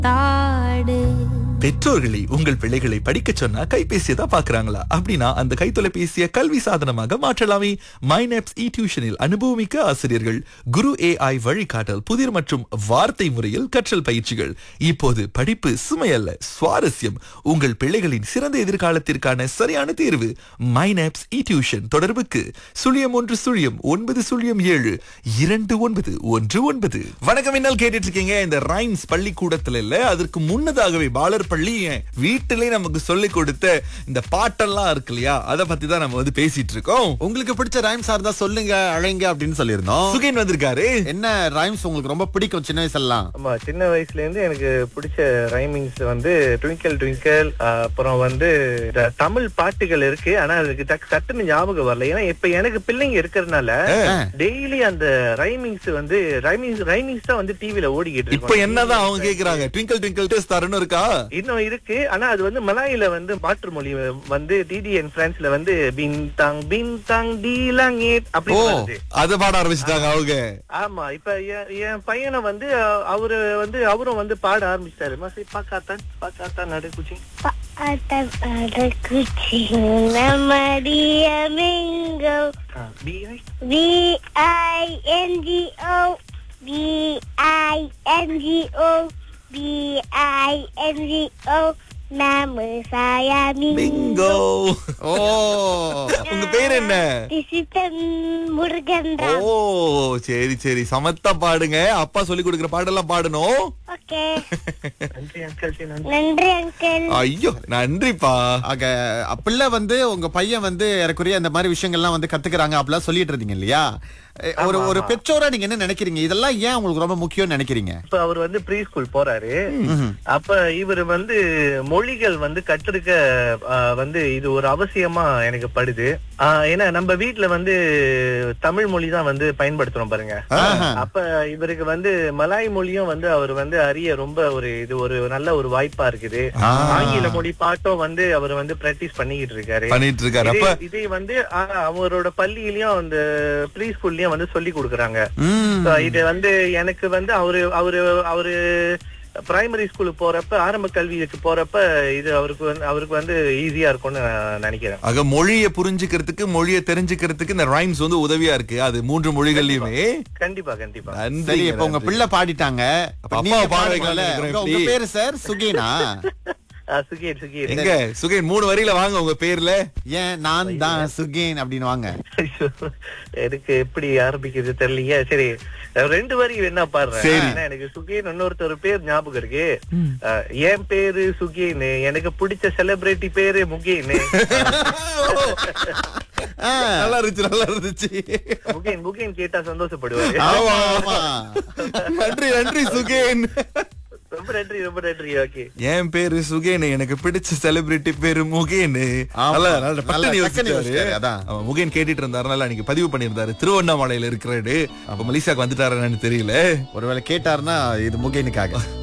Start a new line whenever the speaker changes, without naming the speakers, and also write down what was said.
தாடு
பெற்றோர்களை உங்கள் பிள்ளைகளை படிக்க சொன்னா கைபேசியை தான் பாக்குறாங்களா அப்படின்னா அந்த கைத்தொலைபேசியை கல்வி சாதனமாக மாற்றலாமே மைனப்ஸ் இ டியூஷனில் அனுபவமிக்க ஆசிரியர்கள் குரு ஏஐ வழிகாட்டல் புதிர் மற்றும் வார்த்தை முறையில் கற்றல் பயிற்சிகள் இப்போது படிப்பு சுமையல்ல சுவாரஸ்யம் உங்கள் பிள்ளைகளின் சிறந்த எதிர்காலத்திற்கான சரியான தேர்வு மைனப்ஸ் இ டியூஷன் தொடர்புக்கு சுழியம் ஒன்று சுழியம் ஒன்பது சுழியம் ஏழு இரண்டு ஒன்பது ஒன்று ஒன்பது வணக்கம் என்னால் கேட்டுட்டு இருக்கீங்க இந்த ரைம்ஸ் பள்ளிக்கூடத்துல இல்ல அதற்கு முன்னதாகவே பாலர் பள்ளி என் வீட்டிலே நமக்கு சொல்லி கொடுத்த இந்த பாட்டெல்லாம் இருக்கு இல்லையா அதை பத்தி தான் நம்ம வந்து பேசிட்டு இருக்கோம்
உங்களுக்கு பிடிச்ச ரைம்ஸ் இருந்தா சொல்லுங்க அழைங்க அப்படின்னு சொல்லியிருந்தோம்
சுகேன் வந்திருக்காரு
என்ன ரைம்ஸ் உங்களுக்கு ரொம்ப பிடிக்கும் சின்ன வயசுலாம்
ஆமா சின்ன வயசுல இருந்து எனக்கு பிடிச்ச ரைமிங்ஸ் வந்து ட்விங்கிள் ட்விங்கிள் அப்புறம் வந்து இந்த தமிழ் பாட்டுகள் இருக்கு ஆனா அதுக்கு டக்கு சட்டுன்னு ஞாபகம் வரல ஏன்னா இப்ப எனக்கு பிள்ளைங்க இருக்கிறதுனால டெய்லி அந்த ரைமிங்ஸ் வந்து ரைமிங்ஸ் ரைமிங்ஸ் தான் வந்து டிவில ஓடிக்கிட்டு
இப்ப
இருக்கும்
என்னதான் அவங்க கேக்குறாங்க ட்விங்கிள் ட்விங்கிள் டெஸ்ட் தரணும் இருக்கா
இன்னும் இருக்கு ஆனா அது வந்து மலாயில வந்து மாற்று மொழி வந்து டிடிஎன் பிரான்ஸ்ல வந்து பின் தாங் பின் தாங் டீலாங் அப்படி
ஓ.
வருது
அத பாட ஆரம்பிச்சிட்டாங்க அவங்க
ஆமா இப்ப என் என் பையனை வந்து அஹ், அவரு வந்து அவரும் வந்து பாட ஆரம்பிச்சிட்டாரு மாசி பாக்காத்தான் பாக்காத்தான் நடு குச்சி
Atan ada kucing nama dia Mingo
B I
B I N G O B I N G O B I N G O Nama saya Mingo
bingo
ஓ
உங்க பேர் என்ன
Disitan
ஓ
Murgandam
சரி சரி சமத்தா பாடுங்க அப்பா சொல்லி கொடுக்கிற பாடெல்லாம் பாடணும்
Okey
நன்றி அங்கிள் சரி, நன்றி
Nandri Uncle
ஐயோ நன்றிப்பா
ஆக பிள்ளை வந்து உங்க பையன் வந்து ஏறக்குறைய இந்த மாதிரி விஷயங்கள்லாம் வந்து கத்துக்கிறாங்க அப்படிலாம் சொல்லிட்டு இருந்தீங்க இல்லையா எ, ஒரு ஒரு பெற்றோரா நீங்க என்ன நினைக்கிறீங்க இதெல்லாம் ஏன் உங்களுக்கு ரொம்ப முக்கியம்னு நினைக்கிறீங்க
இப்ப அவர் வந்து ப்ரீ ஸ்கூல் போறாரு அப்ப இவர் வந்து மொழிகள் வந்து கற்றுக்க ஆஹ், வந்து இது ஒரு அவசியமா எனக்கு படுது ஆஹ், ஏன்னா நம்ம வீட்ல வந்து தமிழ் மொழி தான் வந்து பயன்படுத்துறோம் பாருங்க
ஆஹா.
அப்ப இவருக்கு வந்து மலாய் மொழியும் வந்து அவர் வந்து அறிய ரொம்ப ஒரு இது ஒரு நல்ல ஒரு வாய்ப்பா இருக்குது
ஆ.
ஆங்கில மொழி பாட்டும் வந்து அவர் வந்து பிராக்டிஸ் பண்ணிக்கிட்டு இருக்காரு
பண்ணிட்டு இருக்காரு அப்ப
இதே- இதே வந்து ஆ, அவரோட பள்ளியிலயும் அந்த ப்ரீ ஸ்கூல்லயும் வந்து சொல்லி கொடுக்குறாங்க
ம்.
So, இது வந்து எனக்கு வந்து அவரு அவரு அவரு பிரைமரி ஸ்கூலுக்கு போறப்ப ஆரம்ப கல்விக்கு போறப்ப இது அவருக்கு வந்து அவருக்கு வந்து ஈஸியா இருக்கும்னு நான் நினைக்கிறேன்
ஆக மொழியை புரிஞ்சுக்கிறதுக்கு மொழியை தெரிஞ்சுக்கிறதுக்கு இந்த ரைம்ஸ் வந்து உதவியா இருக்கு அது மூன்று மொழிகள்லயுமே
கண்டிப்பா கண்டிப்பா
நன்றி
சரி இப்ப உங்க பிள்ளை பாடிட்டாங்க
அப்ப
இப்ப நீங்க
அப்பாவை பாட
பாடுங்களேன்.
வைக்கலாம்னு
உங்க- உங்க
இருக்கிறேன்
பேரு சார் சுகீனா
ஆ, சுகீர் சுகீர்
எங்க சுகேன் மூணு வரியில வாங்க உங்க பேர்ல
ஏன் நான் தான் சுகீன் அப்படின்னு வாங்க
ஐயோ, எனக்கு எப்படி ஆரம்பிக்கிறது தெரியலையே சரி ரெண்டு வரி என்ன பாடுறேன்
சரி.
ஏன்னா எனக்கு சுகேன் இன்னொருத்தர் பேர் ஞாபகம் இருக்கு அஹ், என் பேரு சுகேன் எனக்கு பிடிச்ச செலிபிரிட்டி பேரு முகேன்
ஆ.
நல்லா இருந்துச்சு நல்லா இருந்துச்சு
முகேன் முகேன் கேட்டா சந்தோஷப்படுவாரு
ஆமா ஆமா
நன்றி நன்றி சுகேன்
ரொம்ப நன்றி ரொம்ப நன்றி ஓகே
என் பேரு சுகேன் எனக்கு பிடிச்ச செலிபிரிட்டி பேரு முகேன்
ஆமா.
நல்லா நல்லா
நல்லா
பட்டுன்னு
டக்குன்னு
யோசிச்சாரு.
யோசிச்சாரு, அதான்.
ஆமா, முகேன் கேட்டுட்டு இருந்தாருனால அன்னைக்கு பதிவு பண்ணியிருந்தாரு திருவண்ணாமலையில இருக்கிறாரு அப்ப மலேசியாக்கு வந்துட்டாருன்னு தெரியல
ஒருவேளை கேட்டாருன்னா இது முகேனுக்காக